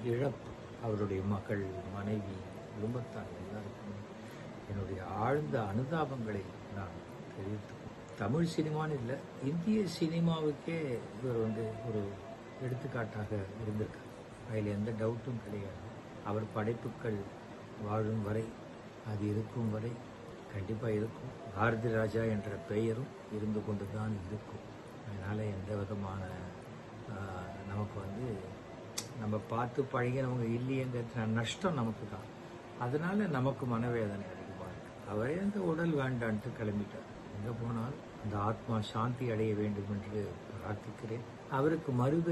இழப்பு அவருடைய மகள் மனைவி குடும்பத்தார் எல்லாருக்குமே என்னுடைய ஆழ்ந்த அனுதாபங்களை நான் தெரிவித்துக் தமிழ் சினிமான்னு இல்லை இந்திய சினிமாவுக்கே இவர் வந்து ஒரு எடுத்துக்காட்டாக இருந்திருக்கார் அதில் எந்த டவுட்டும் கிடையாது அவர் படைப்புகள் வாழும் வரை அது இருக்கும் வரை கண்டிப்பாக இருக்கும் பாரதி ராஜா என்ற பெயரும் இருந்து கொண்டு தான் இருக்கும் அதனால் எந்த விதமான ஆஹ், நமக்கு வந்து நம்ம பார்த்து பழகினவங்க இல்லையேங்கிற நஷ்டம் நமக்கு தான் அதனால நமக்கு மனவேதனை அதிகமாக இருக்கு அவரே அந்த உடல் வேண்டான்ட்டு கிளம்பிட்டார் எங்கே போனால் அந்த ஆத்மா சாந்தி அடைய வேண்டும் என்று பிரார்த்திக்கிறேன் அவருக்கு மறுபெ